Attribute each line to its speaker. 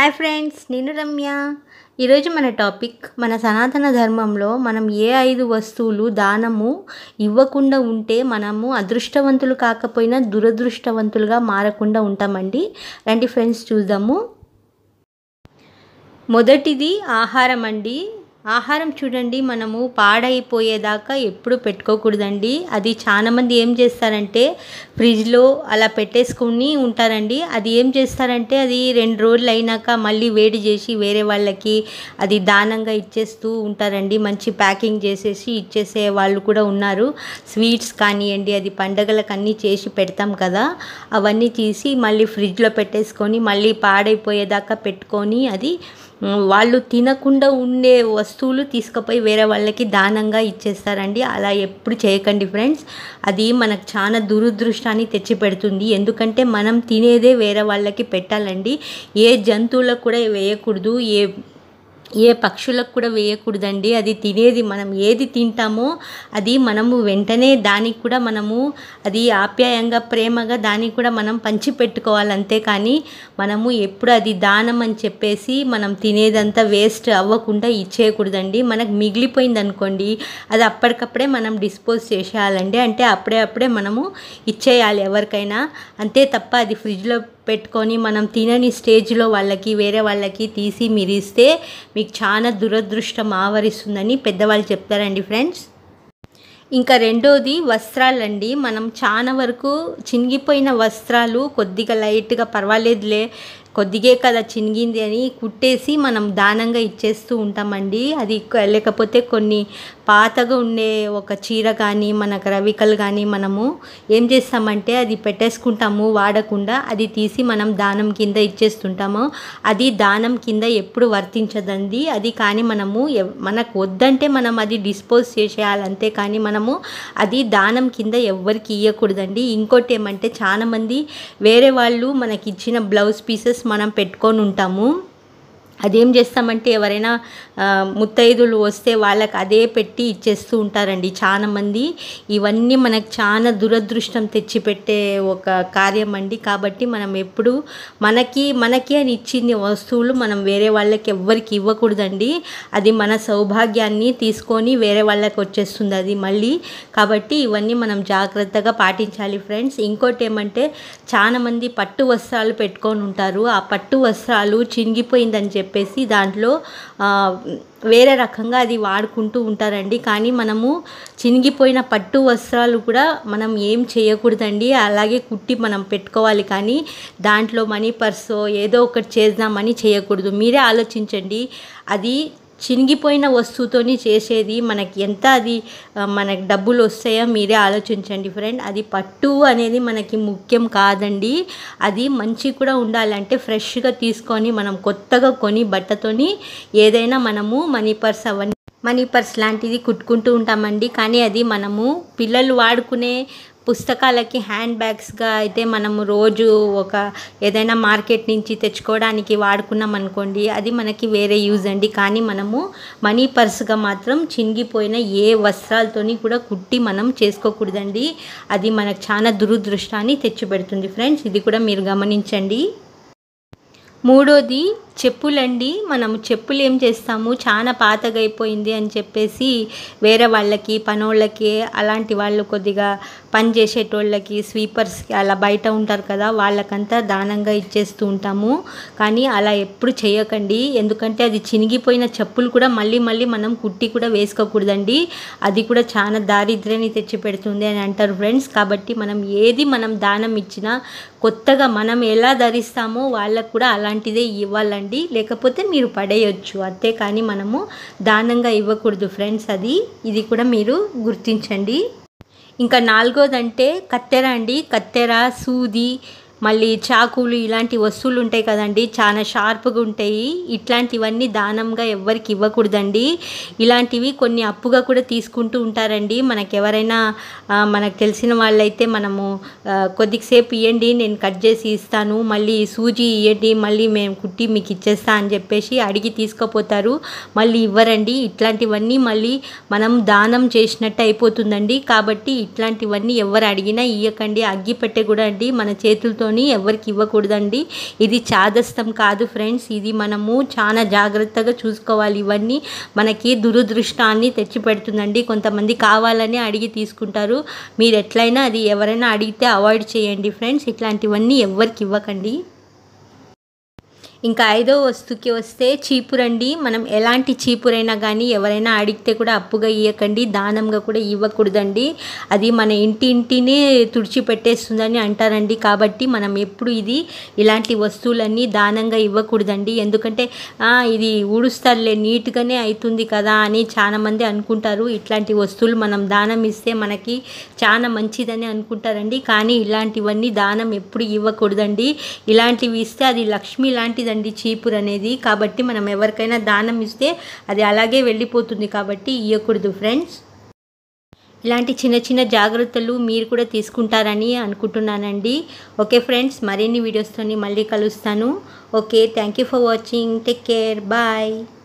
Speaker 1: hi friends నేను రమ్య ఈరోజు మన టాపిక్ మన సనాతన ధర్మంలో మనం ఏ ఐదు వస్తువులు దానము ఇవ్వకుండా ఉంటే మనము అదృష్టవంతులు కాకపోయినా దురదృష్టవంతులుగా మారకుండా ఉంటామండి రండి ఫ్రెండ్స్ చూద్దాము మొదటిది ఆహారం అండి ఆహారం చూడండి మనము పాడైపోయేదాకా ఎప్పుడు పెట్టుకోకూడదండి అది చాలామంది ఏం చేస్తారంటే ఫ్రిడ్జ్లో అలా పెట్టేసుకుని ఉంటారండి అది ఏం చేస్తారంటే అది రెండు రోజులు అయినాక మళ్ళీ వేడి చేసి వేరే వాళ్ళకి అది దానంగా ఇచ్చేస్తూ ఉంటారండి మంచి ప్యాకింగ్ చేసేసి ఇచ్చేసే వాళ్ళు కూడా ఉన్నారు స్వీట్స్ కానివ్వండి అది పండగలకు అన్నీ చేసి పెడతాం కదా అవన్నీ తీసి మళ్ళీ ఫ్రిడ్జ్లో పెట్టేసుకొని మళ్ళీ పాడైపోయేదాకా పెట్టుకొని అది వాళ్ళు తినకుండా ఉండే వస్తువులు తీసుకుపోయి వేరే వాళ్ళకి దానంగా ఇచ్చేస్తారండి అలా ఎప్పుడు చేయకండి ఫ్రెండ్స్ అది మనకు చాలా దురదృష్టాన్ని తెచ్చిపెడుతుంది ఎందుకంటే మనం తినేదే వేరే వాళ్ళకి పెట్టాలండి ఏ జంతువులకు కూడా వేయకూడదు ఏ ఏ పక్షులకు కూడా వేయకూడదండి అది తినేది మనం ఏది తింటామో అది మనము వెంటనే దానికి కూడా మనము అది ఆప్యాయంగా ప్రేమగా దానికి కూడా మనం పంచి పెట్టుకోవాలి అంతేకాని మనము ఎప్పుడు అది దానం అని చెప్పేసి మనం తినేదంతా వేస్ట్ అవ్వకుండా ఇచ్చేయకూడదండి మనకు మిగిలిపోయింది అనుకోండి అది అప్పటికప్పుడే మనం డిస్పోజ్ చేసేయాలండి అంటే అప్పుడే అప్పుడే మనము ఇచ్చేయాలి ఎవరికైనా అంతే తప్ప అది ఫ్రిడ్జ్లో పెట్టుకొని మనం తినని స్టేజ్లో వాళ్ళకి వేరే వాళ్ళకి తీసి మీరు ఇస్తే మీకు చాలా దురదృష్టం ఆవరిస్తుందని పెద్దవాళ్ళు చెప్తారండి ఫ్రెండ్స్ ఇంకా రెండోది వస్త్రాలండి మనం చాలా వరకు చినిగిపోయిన వస్త్రాలు కొద్దిగా లైట్గా పర్వాలేదులే కొద్దిగే కదా చినిగింది అని కుట్టేసి మనం దానంగా ఇచ్చేస్తూ ఉంటామండి అది లేకపోతే కొన్ని పాతగా ఉండే ఒక చీర కానీ మనకు రవికలు కానీ మనము ఏం చేస్తామంటే అది పెట్టేసుకుంటాము వాడకుండా అది తీసి మనం దానం కింద ఇచ్చేస్తుంటాము అది దానం కింద ఎప్పుడు వర్తించదండి అది కానీ మనము మనకు వద్దంటే మనం అది డిస్పోజ్ చేసేయాలి అంతే కానీ మనము అది దానం కింద ఎవ్వరికి ఇవ్వకూడదండి ఇంకోటి ఏమంటే చాలామంది వేరే వాళ్ళు మనకి ఇచ్చిన బ్లౌజ్ పీసెస్ మనం పెట్టుకొని ఉంటాము అదేం చేస్తామంటే ఎవరైనా ముత్తైదులు వస్తే వాళ్ళకి అదే పెట్టి ఇచ్చేస్తూ ఉంటారండి చాలామంది ఇవన్నీ మనకు చాలా దురదృష్టం తెచ్చిపెట్టే ఒక కార్యం అండి కాబట్టి మనం ఎప్పుడు మనకి మనకి అని ఇచ్చింది వస్తువులు మనం వేరే వాళ్ళకి ఎవ్వరికి ఇవ్వకూడదండి అది మన సౌభాగ్యాన్ని తీసుకొని వేరే వాళ్ళకి వచ్చేస్తుంది అది మళ్ళీ కాబట్టి ఇవన్నీ మనం జాగ్రత్తగా పాటించాలి ఫ్రెండ్స్ ఇంకోటి ఏమంటే చాలామంది పట్టు వస్త్రాలు పెట్టుకొని ఉంటారు ఆ పట్టు వస్త్రాలు చినిగిపోయిందని చెప్పి చెప్పేసి దాంట్లో వేరే రకంగా అది వాడుకుంటూ ఉంటారండి కానీ మనము చినిగిపోయిన పట్టు వస్త్రాలు కూడా మనం ఏం చేయకూడదండి అలాగే కుట్టి మనం పెట్టుకోవాలి కానీ దాంట్లో మనీ పర్సో ఏదో ఒకటి చేద్దామని చేయకూడదు మీరే ఆలోచించండి అది చినిగిపోయిన వస్తువుతోని చేసేది మనకి ఎంత అది మనకి డబ్బులు వస్తాయో మీరే ఆలోచించండి ఫ్రెండ్ అది పట్టు అనేది మనకి ముఖ్యం కాదండి అది మంచి కూడా ఉండాలంటే ఫ్రెష్గా తీసుకొని మనం కొత్తగా కొని బట్టతోని ఏదైనా మనము మనీ పర్స్ అవన్నీ మనీ పర్స్ లాంటిది కుట్టుకుంటూ ఉంటామండి కానీ అది మనము పిల్లలు వాడుకునే పుస్తకాలకి హ్యాండ్ బ్యాగ్స్గా అయితే మనము రోజు ఒక ఏదైనా మార్కెట్ నుంచి తెచ్చుకోవడానికి వాడుకున్నాం అనుకోండి అది మనకి వేరే యూజ్ అండి కానీ మనము మనీ పర్స్గా మాత్రం చినిగిపోయిన ఏ వస్త్రాలతోని కూడా కుట్టి మనం చేసుకోకూడదండి అది మనకు చాలా దురదృష్టాన్ని తెచ్చిపెడుతుంది ఫ్రెండ్స్ ఇది కూడా మీరు గమనించండి మూడోది చెప్పులండి మనం చెప్పులు ఏం చేస్తాము చాలా పాతగా అయిపోయింది అని చెప్పేసి వేరే వాళ్ళకి పనోళ్ళకి అలాంటి వాళ్ళు కొద్దిగా పని చేసేటోళ్ళకి స్వీపర్స్కి అలా బయట ఉంటారు కదా వాళ్ళకంతా దానంగా ఇచ్చేస్తూ ఉంటాము కానీ అలా ఎప్పుడు చేయకండి ఎందుకంటే అది చినిగిపోయిన చెప్పులు కూడా మళ్ళీ మళ్ళీ మనం కుట్టి కూడా వేసుకోకూడదండి అది కూడా చాలా దారిద్ర్యాన్ని తెచ్చి పెడుతుంది అని అంటారు ఫ్రెండ్స్ కాబట్టి మనం ఏది మనం దానం ఇచ్చినా కొత్తగా మనం ఎలా ధరిస్తామో వాళ్ళకు కూడా అలాంటిదే ఇవ్వాలండి ఇవ్వండి లేకపోతే మీరు పడేయచ్చు అంతే కానీ మనము దానంగా ఇవ్వకూడదు ఫ్రెండ్స్ అది ఇది కూడా మీరు గుర్తించండి ఇంకా నాలుగోదంటే కత్తెర అండి కత్తెర సూది మళ్ళీ చాకులు ఇలాంటి వస్తువులు ఉంటాయి కదండి చాలా షార్ప్గా ఉంటాయి ఇట్లాంటివన్నీ దానంగా ఎవ్వరికి ఇవ్వకూడదండి ఇలాంటివి కొన్ని అప్పుగా కూడా తీసుకుంటూ ఉంటారండి మనకు ఎవరైనా మనకు తెలిసిన వాళ్ళైతే మనము కొద్దిసేపు ఇవ్వండి నేను కట్ చేసి ఇస్తాను మళ్ళీ సూజీ ఇవ్వండి మళ్ళీ మేము కుట్టి మీకు ఇచ్చేస్తా అని చెప్పేసి అడిగి తీసుకుపోతారు మళ్ళీ ఇవ్వరండి ఇట్లాంటివన్నీ మళ్ళీ మనం దానం చేసినట్టు అయిపోతుందండి కాబట్టి ఇట్లాంటివన్నీ ఎవరు అడిగినా ఇవ్వకండి అగ్గి పెట్టే కూడా అండి మన చేతులతో వస్తువులని ఎవరికి ఇవ్వకూడదండి ఇది చాదస్తం కాదు ఫ్రెండ్స్ ఇది మనము చాలా జాగ్రత్తగా చూసుకోవాలి ఇవన్నీ మనకి దురదృష్టాన్ని తెచ్చిపెడుతుందండి కొంతమంది కావాలని అడిగి తీసుకుంటారు మీరు ఎట్లయినా అది ఎవరైనా అడిగితే అవాయిడ్ చేయండి ఫ్రెండ్స్ ఇట్లాంటివన్నీ ఎవరికి ఇవ్వకండి ఇంకా ఐదో వస్తువుకి వస్తే చీపురండి మనం ఎలాంటి చీపురైనా కానీ ఎవరైనా అడిగితే కూడా అప్పుగా ఇవ్వకండి దానంగా కూడా ఇవ్వకూడదండి అది మన ఇంటి ఇంటినే తుడిచిపెట్టేస్తుందని అంటారండి కాబట్టి మనం ఎప్పుడు ఇది ఇలాంటి వస్తువులన్నీ దానంగా ఇవ్వకూడదండి ఎందుకంటే "ఆ, ఇది ఊడుస్తారులే నీట్గానే అవుతుంది కదా అని చాలా మంది అనుకుంటారు ఇట్లాంటి వస్తువులు మనం దానం ఇస్తే మనకి చాలా మంచిదని అనుకుంటారండి కానీ ఇలాంటివన్నీ దానం ఎప్పుడు ఇవ్వకూడదండి ఇలాంటివి ఇస్తే అది లక్ష్మి లాంటిదండి చీపురు అనేది కాబట్టి మనం ఎవరికైనా దానం ఇస్తే అది అలాగే వెళ్ళిపోతుంది కాబట్టి ఇవ్వకూడదు ఫ్రెండ్స్ ఇలాంటి చిన్న చిన్న జాగ్రత్తలు మీరు కూడా తీసుకుంటారని అనుకుంటున్నానండి ఓకే ఫ్రెండ్స్ మరిన్ని వీడియోస్తోని మళ్ళీ కలుస్తాను okay thank you for watching take care bye